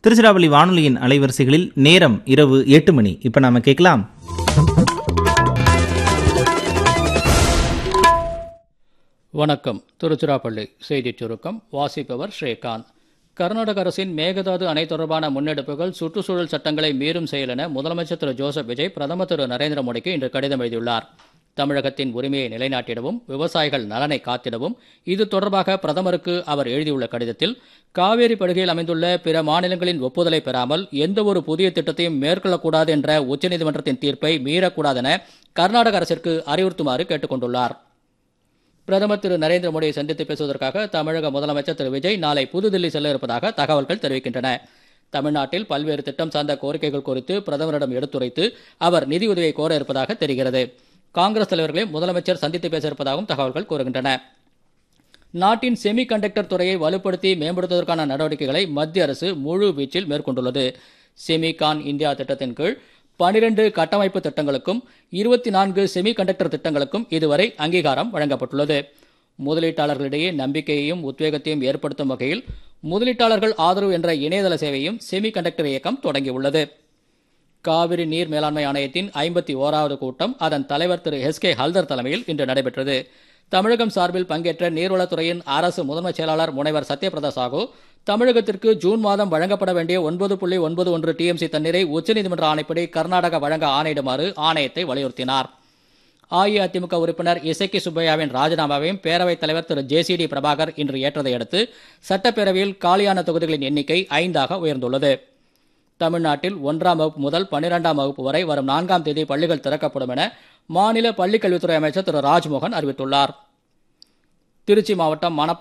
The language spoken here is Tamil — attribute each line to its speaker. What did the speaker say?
Speaker 1: திருச்சிராப்பள்ளி வானொலியின் அலைவரிசைகளில் நேரம் இரவு எட்டு மணி இப்ப நாம கேட்கலாம்
Speaker 2: வணக்கம் திருச்சிராப்பள்ளி செய்திச் சுருக்கம் வாசிப்பவர் ஸ்ரீகாந்த் கர்நாடக அரசின் மேகதாது அணை தொடர்பான முன்னெடுப்புகள் சுற்றுச்சூழல் சட்டங்களை மீறும் செயல் என முதலமைச்சர் திரு ஜோசப் விஜய் பிரதமர் திரு நரேந்திர மோடிக்கு இன்று கடிதம் எழுதியுள்ளார் தமிழகத்தின் உரிமையை நிலைநாட்டிடவும் விவசாயிகள் நலனை காத்திடவும் இது தொடர்பாக பிரதமருக்கு அவர் எழுதியுள்ள கடிதத்தில் காவேரி படுகையில் அமைந்துள்ள பிற மாநிலங்களின் ஒப்புதலை பெறாமல் எந்தவொரு புதிய திட்டத்தையும் மேற்கொள்ளக்கூடாது என்ற உச்சநீதிமன்றத்தின் தீர்ப்பை மீறக்கூடாதென கர்நாடக அரசிற்கு அறிவுறுத்துமாறு கேட்டுக் கொண்டுள்ளார் பிரதமர் திரு நரேந்திர மோடியை சந்தித்து பேசுவதற்காக தமிழக முதலமைச்சர் திரு விஜய் நாளை புதுதில்லி செல்ல இருப்பதாக தகவல்கள் தெரிவிக்கின்றன தமிழ்நாட்டில் பல்வேறு திட்டம் சார்ந்த கோரிக்கைகள் குறித்து பிரதமரிடம் எடுத்துரைத்து அவர் நிதியுதவியை கோர இருப்பதாக தெரிகிறது காங்கிரஸ் தலைவர்களை முதலமைச்சர் சந்தித்து பேச இருப்பதாகவும் தகவல்கள் கூறுகின்றன நாட்டின் செமி கண்டக்டர் துறையை வலுப்படுத்தி மேம்படுத்துவதற்கான நடவடிக்கைகளை மத்திய அரசு முழு வீச்சில் மேற்கொண்டுள்ளது செமிகான் இந்தியா திட்டத்தின் கீழ் பனிரெண்டு கட்டமைப்பு திட்டங்களுக்கும் இருபத்தி நான்கு செமி கண்டக்டர் திட்டங்களுக்கும் இதுவரை அங்கீகாரம் வழங்கப்பட்டுள்ளது முதலீட்டாளர்களிடையே நம்பிக்கையையும் உத்வேகத்தையும் ஏற்படுத்தும் வகையில் முதலீட்டாளர்கள் ஆதரவு என்ற இணையதள சேவையும் செமி கண்டக்டர் இயக்கம் தொடங்கியுள்ளது காவிரி நீர் மேலாண்மை ஆணையத்தின் ஐம்பத்தி ஓராவது கூட்டம் அதன் தலைவர் திரு எஸ் கே ஹல்தர் தலைமையில் இன்று நடைபெற்றது தமிழகம் சார்பில் பங்கேற்ற நீர்வளத்துறையின் அரசு முதன்மைச் செயலாளர் முனைவர் சத்யபிரதா சாகு தமிழகத்திற்கு ஜூன் மாதம் வழங்கப்பட வேண்டிய ஒன்பது புள்ளி ஒன்பது ஒன்று டிஎம்சி தண்ணீரை உச்சநீதிமன்ற ஆணைப்படி கர்நாடகா வழங்க ஆணையிடுமாறு ஆணையத்தை வலியுறுத்தினார் அஇஅதிமுக உறுப்பினர் இசக்கி சுப்பையாவின் ராஜினாமாவையும் பேரவைத் தலைவர் திரு ஜேசிடி பிரபாகர் இன்று ஏற்றதை அடுத்து சட்டப்பேரவையில் காலியான தொகுதிகளின் எண்ணிக்கை ஐந்தாக உயர்ந்துள்ளது தமிழ்நாட்டில் ஒன்றாம் வகுப்பு முதல் பன்னிரெண்டாம் வகுப்பு வரை வரும் நான்காம் தேதி பள்ளிகள் திறக்கப்படும் என மாநில பள்ளிக்கல்வித்துறை அமைச்சர் திரு ராஜ்மோகன் அறிவித்துள்ளார் திருச்சி மாவட்டம் மணப்ப